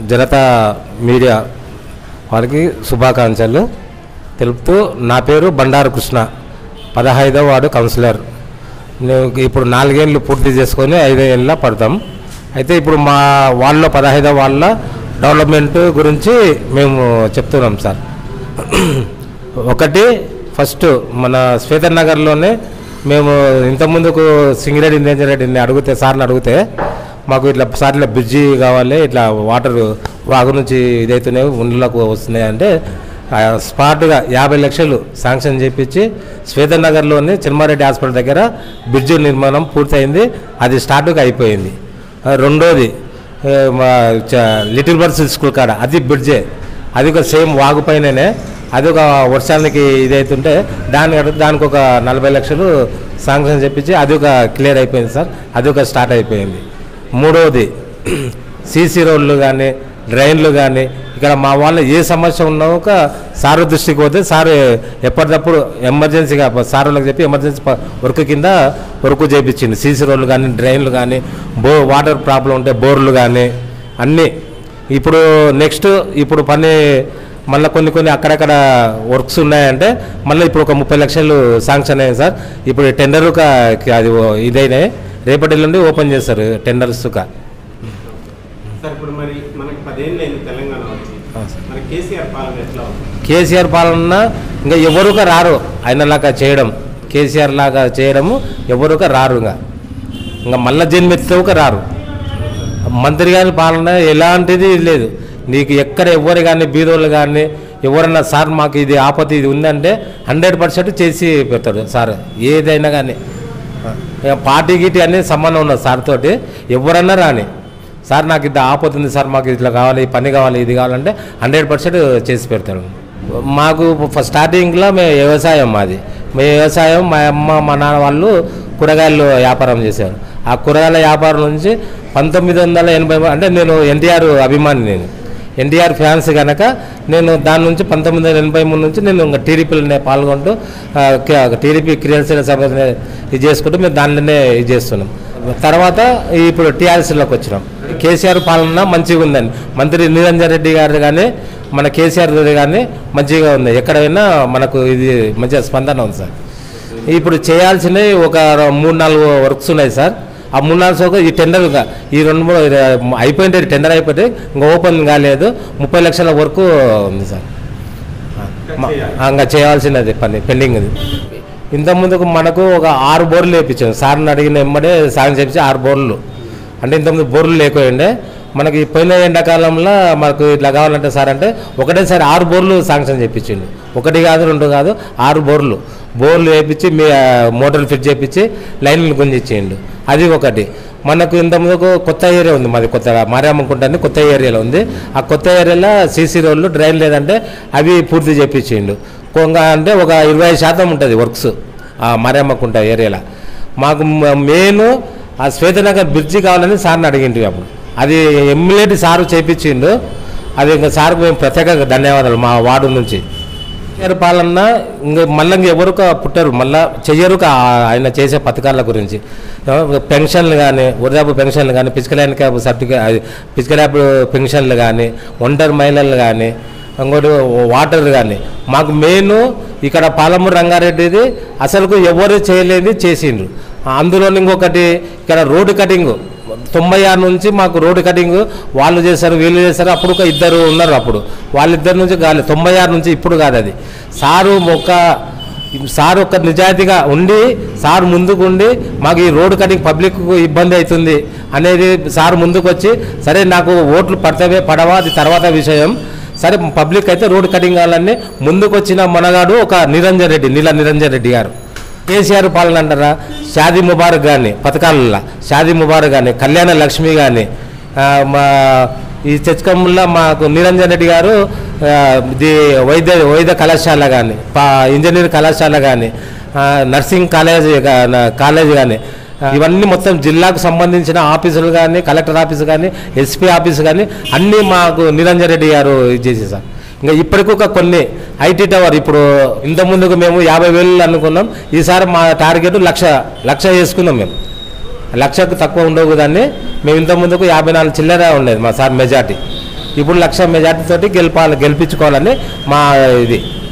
Janata media వారికి శుభాకాంక్షలు తెలుపుతూ నా పేరు బండారు కృష్ణ పదహైదవ వార్డు కౌన్సిలర్ నేను ఇప్పుడు నాలుగేళ్ళు పూర్తి చేసుకొని ఐదేళ్ళ పడతాం అయితే ఇప్పుడు మా వాళ్ళలో పదహైదవ వాళ్ళ డెవలప్మెంట్ గురించి మేము చెప్తున్నాం సార్ ఒకటి ఫస్ట్ మన శ్వేతర్ నగర్లోనే మేము ఇంతకుముందుకు సింగిరెడ్డి ఇంజనీర్ రెడ్డిని అడిగితే సార్ని అడిగితే మాకు ఇట్లా సార్ ఇట్లా బ్రిడ్జి కావాలి ఇట్లా వాటర్ వాగు నుంచి ఇదైతున్నాయి ఉండ్లకు వస్తున్నాయి అంటే ఆ స్పాట్గా యాభై లక్షలు శాంక్షన్ చేపించి శ్వేతర్ నగర్లోని చిన్మారెడ్డి హాస్పిటల్ దగ్గర బ్రిడ్జి నిర్మాణం పూర్తయింది అది స్టార్ట్గా అయిపోయింది ఆ రెండోది ఏ, మా చ- లిటిల్ బర్డ్స్ స్కూల్ కాడ అది బ్రిడ్జే అది ఒక సేమ్ వాగు పైననే అది ఒక వర్షానికి ఇదైతుంటే దాని దానికి ఒక నలభై లక్షలు శాంక్షన్ చెప్పించి అది ఒక క్లియర్ అయిపోయింది సార్ అది ఒక స్టార్ట్ అయిపోయింది మూడవది సీసీ రోడ్లు కానీ డ్రైన్లు కానీ ఇక్కడ మా వాళ్ళ ఏ సమస్య ఉన్నా ఒక సారు దృష్టికి పోతే సారు ఎప్పటికప్పుడు ఎమర్జెన్సీగా సార్ వాళ్ళకి చెప్పి ఎమర్జెన్సీ ప- వర్క్ కింద వర్క్ చేయించింది సీసీ రోడ్లు కానీ డ్రైన్లు కానీ బో వాటర్ ప్రాబ్లం ఉంటే బోర్లు కానీ అన్నీ ఇప్పుడు నెక్స్ట్ ఇప్పుడు పని మళ్ళీ కొన్ని కొన్ని అక్కడక్కడ వర్క్స్ ఉన్నాయంటే మళ్ళీ ఇప్పుడు ఒక ముప్పై లక్షలు శాంక్షన్ అయ్యాయి సార్ ఇప్పుడు టెండర్ అది ఓ- ఇదైనాయి రేపటి నుండి ఓపెన్ చేస్తారు టెండర్స్ సార్ ఇప్పుడు మరి మనకి పదేళ్ళు అయింది తెలంగాణ వచ్చి మరి కేసీఆర్ పాలన ఎట్లా ఉంది కేసీఆర్ పాలన ఇంకా ఎవరుగా రారు ఆయనలాగా చేయడం కేసీఆర్ లాగా చేయడము ఎవరుగా రారు ఇంకా ఇంకా మళ్ళా జన్మెత్తవుగా రారు మంత్రి గారి పాలన ఎలాంటిది లేదు నీకు ఎక్కడ ఎవరు కానీ బీదోళ్ళు కానీ ఎవరన్నా సార్ మాకు ఇది ఆపత్తి ఇది ఉందంటే హండ్రెడ్ పర్సెంట్ చేసి పెడతాడు సార్ ఏదైనా కానీ ఇక పార్టీ గిటి అనేది సంబంధం ఉన్నది సార్ తోటి ఎవరన్నా రాని సార్ నాకు ఇది ఆపోతుంది సార్ మాకు ఇట్లా కావాలి ఈ పని కావాలి ఇది కావాలంటే హండ్రెడ్ పర్సెంట్ చేసి పెడతాడు మాకు ఫస్ట్ స్టార్టింగ్లో మేము వ్యవసాయం మాది మేము వ్యవసాయం మా అమ్మ మా నాన్న వాళ్ళు కూరగాయలు వ్యాపారం చేశారు ఆ కూరగాయల వ్యాపారం నుంచి పంతొమ్మిది వందల ఎనభై అంటే నేను ఎన్టీఆర్ అభిమాని నేను ఎన్టీఆర్ ఫ్యాన్స్ కనుక నేను దాని నుంచి పంతొమ్మిది వందల ఎనభై మూడు నుంచి నేను ఇంకా టీడీపీలోనే పాల్గొంటూ ఆ, క- టీడీపీ క్రియాశీల సభ ఇది చేసుకుంటూ మేము దానిలోనే ఇది చేస్తున్నాం తర్వాత ఇప్పుడు టీఆర్ఎస్లోకి వచ్చినాం కేసీఆర్ పాలన మంచిగా ఉందండి మంత్రి నిరంజన్ రెడ్డి గారు కానీ మన కేసీఆర్ గారు కానీ మంచిగా ఉంది ఎక్కడైనా మనకు ఇది మంచిగా స్పందన ఉంది సార్ ఇప్పుడు చేయాల్సినవి ఒక మూడు నాలుగు వర్క్స్ ఉన్నాయి సార్ ఆ మూడు నాలుగు సోక ఈ టెండర్ ఇంకా ఈ రెండు మూడు ఇది అయిపోయింది టెండర్ అయిపోతే ఇంకా ఓపెన్ కాలేదు ముప్పై లక్షల వరకు ఉంది సార్ మ- ఆ, ఇంకా చేయాల్సినది పని పెండింగ్ ఇది ఇంత ముందుకు మనకు ఒక ఆరు బోర్లు వేయించాం సార్ని అడిగిన వెంబడే సాయం చేపించి ఆరు బోర్లు అంటే ఇంతకుముందు బోర్లు లేకపోయిండే మనకి పోయిన ఎండాకాలంలో మనకు ఇట్లా కావాలంటే సార్ అంటే ఒకటేసారి ఆరు బోర్లు శాంక్షన్ చేయించిండు ఒకటి కాదు రెండు కాదు ఆరు బోర్లు బోర్లు వేయించి మీ ఆ, మోటార్లు ఫిట్ చేయించి లైన్లు గుంజిచ్చేయండు అది ఒకటి మనకు ఇంతకుముందుకు కొత్త ఏరియా ఉంది మాది కొత్త మారేమ్మకుంటాన్ని కొత్త ఏరియాలో ఉంది ఆ కొత్త ఏరియాలో సీసీ రోడ్లు డ్రైన్ లేదంటే అవి పూర్తి చేయించిండు కొంగ అంటే ఒక ఇరవై శాతం ఉంటుంది వర్క్స్ ఆ మారేమ్మకుంట ఏరియాలో మాకు మెయిన్ ఆ శ్వేతనగర్ బ్రిడ్జి కావాలని సార్ని అడిగింటి అప్పుడు అది ఎమ్మెల్యేటి సారు చేయించిండు అది ఇంకా సార్కు మేము ప్రత్యేకంగా ధన్యవాదాలు మా వార్డు నుంచి కేసీఆర్ పాలన ఇంకా మళ్ళీ ఎవరు పుట్టరు మళ్ళీ చెయ్యరు కా- ఆయన చేసే పథకాల గురించి ఆ, పెన్షన్లు కానీ వృద్ధాపు పెన్షన్లు కానీ ఫిజికల్ హ్యాండిక్యాప్ సర్టిఫికేట్ ఫిజికల్ హ్యాప్ పెన్షన్లు కానీ ఒంటరి మహిళలు కానీ ఇంకోటి వాటర్ కానీ మాకు మెయిన్ ఇక్కడ పాలమూరు రంగారెడ్డిది అసలుకు ఎవరు చేయలేని చేసిండ్రు అందులో ఇంకొకటి ఇక్కడ రోడ్డు కటింగ్ తొంభై ఆరు నుంచి మాకు రోడ్డు కటింగ్ వాళ్ళు చేశారు వీళ్ళు చేశారు అప్పుడు ఒక ఇద్దరు ఉన్నారు అప్పుడు వాళ్ళిద్దరి నుంచి కాలేదు తొంభై ఆరు నుంచి ఇప్పుడు కాదు అది సారు ఒక సార్ ఒక నిజాయితీగా ఉండి సార్ ముందుకు ఉండి మాకు ఈ రోడ్డు కటింగ్ పబ్లిక్ ఇబ్బంది అవుతుంది అనేది సార్ ముందుకు వచ్చి సరే నాకు ఓట్లు పడతావే పడవా అది తర్వాత విషయం సరే పబ్లిక్ అయితే రోడ్డు కటింగ్ కావాలని ముందుకు వచ్చిన మనగాడు ఒక నిరంజన్ రెడ్డి నీల నిరంజన్ రెడ్డి గారు కేసీఆర్ పాలన అంటారా షాదీ ముబారక్ కానీ పథకాలలో షాదీ ముబారక్ కానీ కళ్యాణ లక్ష్మి కానీ మా ఈ చర్చకమ్ముల్లో మాకు నిరంజన్ రెడ్డి గారు ఆ, ఇది వైద్య వైద్య కళాశాల కానీ పా ఇంజనీర్ కళాశాల కానీ నర్సింగ్ కాలేజ్ గా- నా- కాలేజ్ కానీ ఇవన్నీ మొత్తం జిల్లాకు సంబంధించిన ఆఫీసులు కానీ కలెక్టర్ ఆఫీసు కానీ ఎస్పీ ఆఫీసు కానీ అన్నీ మాకు నిరంజన్ రెడ్డి గారు ఇది చేసేసారు ఇంకా ఇప్పటికి ఒక కొన్ని ఐటీ టవర్ ఇప్పుడు ఇంత ముందుకు మేము యాభై వేలు అనుకున్నాం ఈసారి మా టార్గెట్ లక్ష లక్ష చేసుకున్నాం మేము లక్షకు తక్కువ ఉండవు దాన్ని మేము ఇంత ముందుకు యాభై నాలుగు చిల్లర ఉండేది మా సార్ మెజార్టీ ఇప్పుడు లక్ష మెజార్టీ తోటి గెలపాలి గెలిపించుకోవాలని మా ఇది